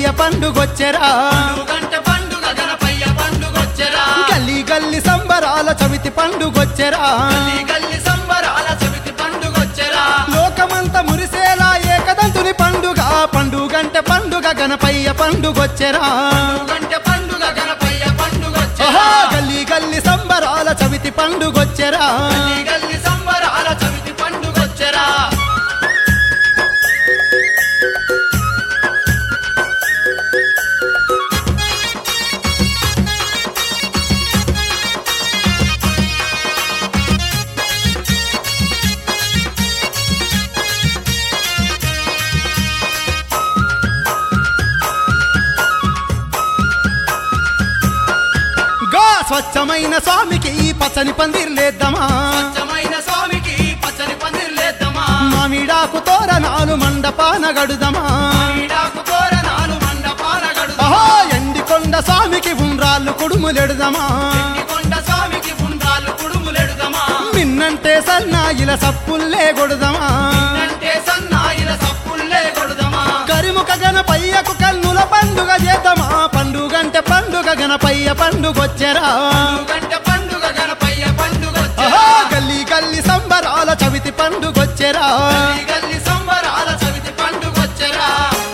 పండుగొచ్చెరా గంట పండుగ గణపయ్య పండుగొచ్చెరా గల్లీ గల్లి సంబరాల చవితి పండుగొచ్చెరా గల్లీ గల్లీ సంబరాల చవితి పండుగొచ్చెరా లోకమంత మురిసేలా ఏకదంతుని పండుగ పండుగంట పండుగ గణపయ్య పండుగొచ్చెరా గంట పండుగ గణపయ్య పండుగొచ్చెరా ఆహా గల్లీ గల్లి సంబరాల చవితి పండుగొచ్చెరా గల్లీ గల్లీ సంబరాల చవితి పండుగొచ్చెరా గా స్వచ్ఛమైన స్వామికి పచ్చని పందిర్లేద్దామా స్వచ్ఛమైన స్వామికి పచ్చని పందిర్లేద్దామా మామిడాకు తోరణాలు మండపాన గడుదమా ఈడాకు తోరణాలు మండపాల గడుదమా ఆహా ఎండికొండ స్వామికి ఉండ్రాళ్ళు కుడుములెడుదమా కొండ స్వామికి ఉండాలు కుడుములెడుదమా మిన్నంటే సన్నాయిల సప్పుల్లే గొడుదమా అంటే సన్నాయిల సప్పుల్లే కొడుదమా కరిముఖ గణపయ్యకు కన్నుల పండుగ చేద్దామా పండుగంటే పండుగ గణపయ్య పండుగొచ్చెరా గంట పండుగ గణపయ్య పండుగొచ్చెరా ఆహా గల్లీ గల్లీ సంబరాల చవితి పండుగొచ్చెరా గల్లీ గల్లీ సంబరాల చవితి పండుగొచ్చెరా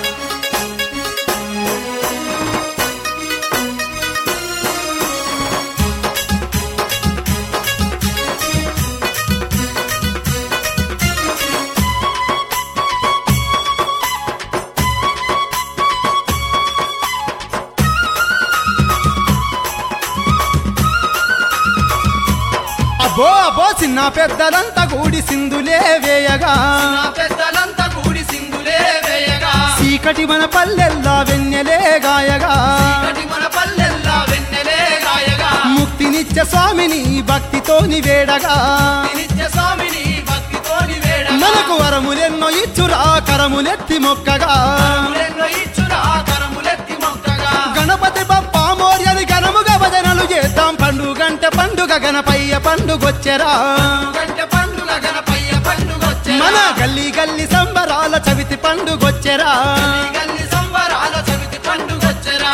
అబ్బో అబ్బో చిన్న పెద్దలంతా కూడి సింధులే వేయగా నా పెద్దలంతా కూడి సింధులే వేయగా చీకటి మన పల్లెల్లా వెన్నెలే గాయగా కటి మన పల్లెల్లా వెన్నెలే గాయగా ముక్తినిచ్చే స్వామిని భక్తితోని వేడగా నిత్య స్వామిని భక్తితోని వేడగా మనకు వరములెన్నో ఇచ్చురా కరములెత్తి మొక్కగా కరములెన్నో ఇచ్చురా కరములెత్తి మొక్కగా గణపతి బప్ప మోర్యని ఘనముగా భజనలు చేద్దాం పండుగంట పండుగ గణపయ్య పండుగొచ్చెరా గంట పండుగ గణపయ్య పండుగొచ్చెరా మన గల్లీ గల్లీ సంబరాల చవితి పండుగొచ్చెరా గల్లీ గల్లీ సంబరాల చవితి పండుగొచ్చెరా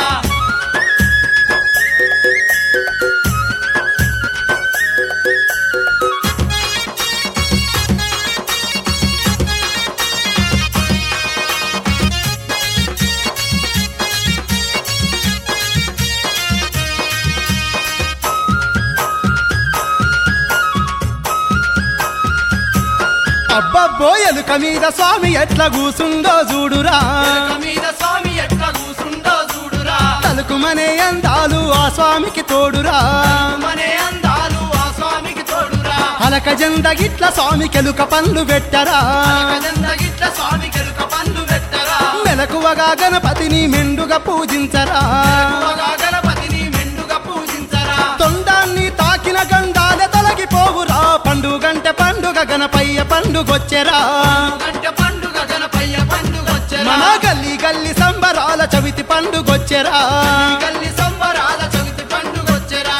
అబ్బబ్బో ఎలుక మీద స్వామి ఎట్లా కూసుందో చూడురా ఎలుక మీద స్వామి ఎట్లా కూసుండో చూడురా తలుకుమనే అందాలు ఆ స్వామికి తోడురా మనే అందాలు ఆ స్వామికి తోడురా అలక జెండ గిట్ల స్వామికి ఎలుక పండ్లు పెట్టరా కదంద గిట్ల స్వామి కెలుక పండ్లు పెట్టరా మెలకువగా గణపతిని మెండుగా పూజించరా ఎక్కువగా గణపతిని మెండుగా పూజించరా తొండాన్ని తాకిన గండాలే తొలగిపోవురా పండుగంట పండుగ గణపయ్య పండుగొచ్చెరా గంట పండుగ గణపయ్య పండుగొచ్చెరా మన గల్లీ గల్లీ సంబరాల చవితి పండుగొచ్చెరా గల్లి సంబరాల చవితి పండుగొచ్చెరా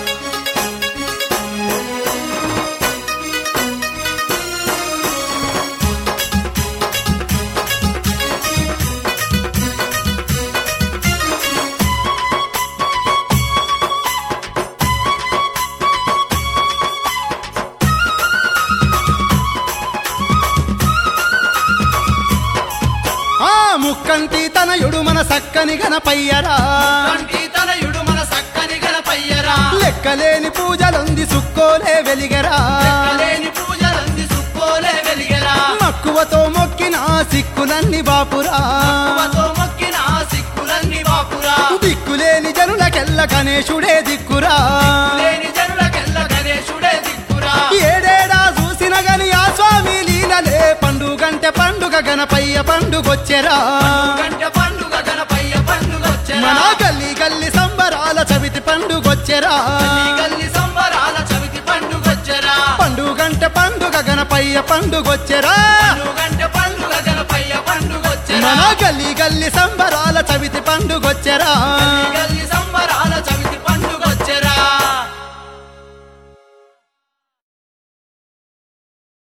ఆ ముక్కంటి తనయుడు మన సక్కని గణపయ్యరా కంటి తనయుడు మన సక్కని గణపయ్యరా లెక్కలేని పూజలుంది సుక్కోలే వెలిగరా లేని పూజలంది సుక్కోలే వెలిగరా మక్కువతో మొక్కిన సిక్కులన్నీ బాపురా తో మొక్కిన సిక్కులన్నీ బాపురా దిక్కులేని జనులకెల్ల గణేశుడే దిక్కురా లేని జనులకెల్ల గణేశుడే దిక్కురా ఏడేడా చూసిన గని ఆ స్వామి లీలలే పండుగంటే పండుగ గణపయ్య పండుగొచ్చెరా గంట పండుగ గణపయ్య పండుగొచ్చెరా మన గల్లీ గల్లీ సంబరాల చవితి పండుగొచ్చెరా ఈ గల్లి సంబరాల చవితి పండుగొచ్చెరా పండుగంటే పండుగ గణపయ్య పండుగొచ్చెరా పండుగంట పండుగ గణపయ్య పండుగొచ్చెరా మన గల్లీ గల్లీ సంబరాల చవితి పండుగొచ్చెరా ఈ గల్లి